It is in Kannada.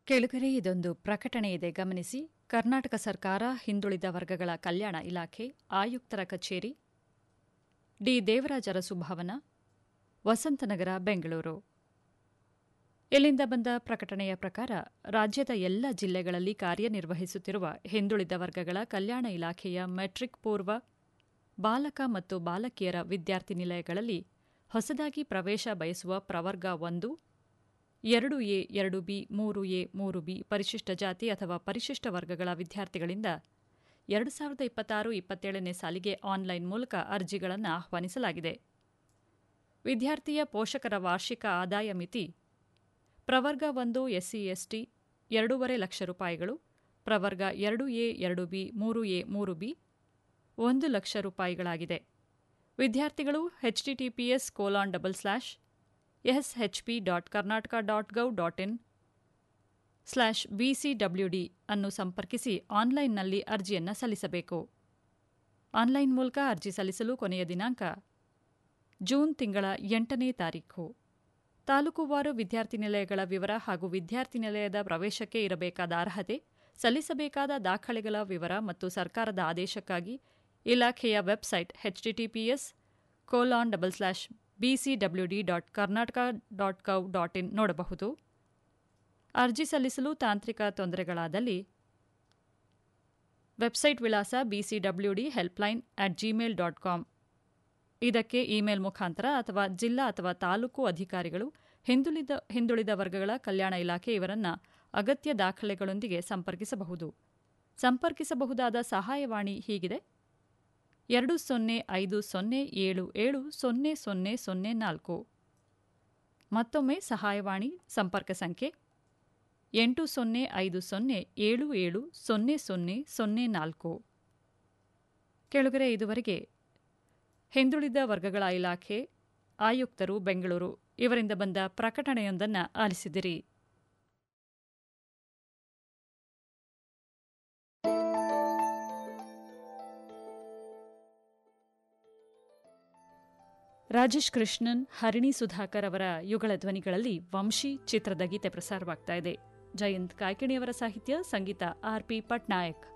ಕೆಳಗರೆ ಇದೊಂದು ಪ್ರಕಟಣೆ ಇದೆ ಗಮನಿಸಿ ಕರ್ನಾಟಕ ಸರ್ಕಾರ ಹಿಂದುಳಿದ ವರ್ಗಗಳ ಕಲ್ಯಾಣ ಇಲಾಖೆ ಆಯುಕ್ತರ ಕಚೇರಿ ಡಿ ದೇವರಾಜ ಅರಸು ಭವನ ವಸಂತನಗರ ಬೆಂಗಳೂರು ಇಲ್ಲಿಂದ ಬಂದ ಪ್ರಕಟಣೆಯ ಪ್ರಕಾರ ರಾಜ್ಯದ ಎಲ್ಲ ಜಿಲ್ಲೆಗಳಲ್ಲಿ ಕಾರ್ಯನಿರ್ವಹಿಸುತ್ತಿರುವ ಹಿಂದುಳಿದ ವರ್ಗಗಳ ಕಲ್ಯಾಣ ಇಲಾಖೆಯ ಮೆಟ್ರಿಕ್ ಪೂರ್ವ ಬಾಲಕ ಮತ್ತು ಬಾಲಕಿಯರ ವಿದ್ಯಾರ್ಥಿ ನಿಲಯಗಳಲ್ಲಿ ಹೊಸದಾಗಿ ಪ್ರವೇಶ ಬಯಸುವ ಪ್ರವರ್ಗ ಒಂದು ಎರಡು ಎ ಎರಡು ಬಿ ಮೂರು ಎ ಮೂರು ಬಿ ಪರಿಶಿಷ್ಟ ಜಾತಿ ಅಥವಾ ಪರಿಶಿಷ್ಟ ವರ್ಗಗಳ ವಿದ್ಯಾರ್ಥಿಗಳಿಂದ ಎರಡು ಸಾವಿರದ ಇಪ್ಪತ್ತಾರು ಇಪ್ಪತ್ತೇಳನೇ ಸಾಲಿಗೆ ಆನ್ಲೈನ್ ಮೂಲಕ ಅರ್ಜಿಗಳನ್ನು ಆಹ್ವಾನಿಸಲಾಗಿದೆ ವಿದ್ಯಾರ್ಥಿಯ ಪೋಷಕರ ವಾರ್ಷಿಕ ಆದಾಯ ಮಿತಿ ಪ್ರವರ್ಗ ಒಂದು ಎಸ್ಸಿ ಎಸ್ಟಿ ಎರಡೂವರೆ ಲಕ್ಷ ರೂಪಾಯಿಗಳು ಪ್ರವರ್ಗ ಎರಡು ಎ ಎರಡು ಬಿ ಮೂರು ಎ ಮೂರು ಬಿ ಒಂದು ಲಕ್ಷ ರೂಪಾಯಿಗಳಾಗಿದೆ ವಿದ್ಯಾರ್ಥಿಗಳು HTTPS colon double slash SHP dot Karnataka dot gov dot in slash BCWD ಅನ್ನು ಸಂಪರ್ಕಿಸಿ ಆನ್ಲೈನ್ನಲ್ಲಿ ಅರ್ಜಿಯನ್ನು ಸಲ್ಲಿಸಬೇಕು ಆನ್ಲೈನ್ ಮೂಲಕ ಅರ್ಜಿ ಸಲ್ಲಿಸಲು ಕೊನೆಯ ದಿನಾಂಕ ಜೂನ್ ತಿಂಗಳ ಎಂಟನೇ ತಾರೀಖು ತಾಲೂಕುವಾರು ವಿದ್ಯಾರ್ಥಿ ನಿಲಯಗಳ ವಿವರ ಹಾಗೂ ವಿದ್ಯಾರ್ಥಿ ನಿಲಯದ ಪ್ರವೇಶಕ್ಕೆ ಇರಬೇಕಾದ ಅರ್ಹತೆ ಸಲ್ಲಿಸಬೇಕಾದ ದಾಖಲೆಗಳ ವಿವರ ಮತ್ತು ಸರ್ಕಾರದ ಆದೇಶಕ್ಕಾಗಿ ಇಲಾಖೆಯ website HTTPS colon double slash BCWD dot Karnataka dot gov dot in ನೋಡಬಹುದು ಅರ್ಜಿ ಸಲ್ಲಿಸಲು ತಾಂತ್ರಿಕ ತೊಂದರೆಗಳಾದಲ್ಲಿ ವೆಬ್ಸೈಟ್ ವಿಳಾಸ BCWD helpline at gmail dot com ಇದಕ್ಕೆ ಇಮೇಲ್ ಮುಖಾಂತರ ಅಥವಾ ಜಿಲ್ಲಾ ಅಥವಾ ತಾಲೂಕು ಅಧಿಕಾರಿಗಳು ಹಿಂದುಳಿದ ಹಿಂದುಳಿದ ವರ್ಗಗಳ ಕಲ್ಯಾಣ ಇಲಾಖೆ ಇವರನ್ನ ಅಗತ್ಯ ದಾಖಲೆಗಳೊಂದಿಗೆ ಸಂಪರ್ಕಿಸಬಹುದು ಸಂಪರ್ಕಿಸಬಹುದಾದ ಸಹಾಯವಾಣಿ ಹೀಗಿದೆ ಎರಡು ಸೊನ್ನೆ ಐದು ಸೊನ್ನೆ ಏಳು ಏಳು ಸೊನ್ನೆ ಸೊನ್ನೆ ಸೊನ್ನೆ ನಾಲ್ಕು ಮತ್ತೊಮ್ಮೆ ಸಹಾಯವಾಣಿ ಸಂಪರ್ಕ ಸಂಖ್ಯೆ ಎಂಟು ಸೊನ್ನೆ ಐದು ಸೊನ್ನೆ ಏಳು ಏಳು ಸೊನ್ನೆ ಸೊನ್ನೆ ಸೊನ್ನೆ ನಾಲ್ಕು ಕೆಳಗರೆ ಇದುವರೆಗೆ ಹಿಂದುಳಿದ ವರ್ಗಗಳ ಇಲಾಖೆ ಆಯುಕ್ತರು ಬೆಂಗಳೂರು ಇವರಿಂದ ಬಂದ ಪ್ರಕಟಣೆಯೊಂದನ್ನು ಆಲಿಸಿದಿರಿ ರಾಜೇಶ್ ಕೃಷ್ಣನ್ ಹರಿಣಿ ಸುಧಾಕರ್ ಅವರ ಯುಗಳ ಧ್ವನಿಗಳಲ್ಲಿ ವಂಶಿ ಚಿತ್ರದ ಗೀತೆ ಪ್ರಸಾರವಾಗ್ತಾ ಇದೆ ಜಯಂತ್ ಕಾಯ್ಕಿಣಿಯವರ ಸಾಹಿತ್ಯ ಸಂಗೀತ ಆರ್ ಪಿ ಪಟ್ನಾಯಕ್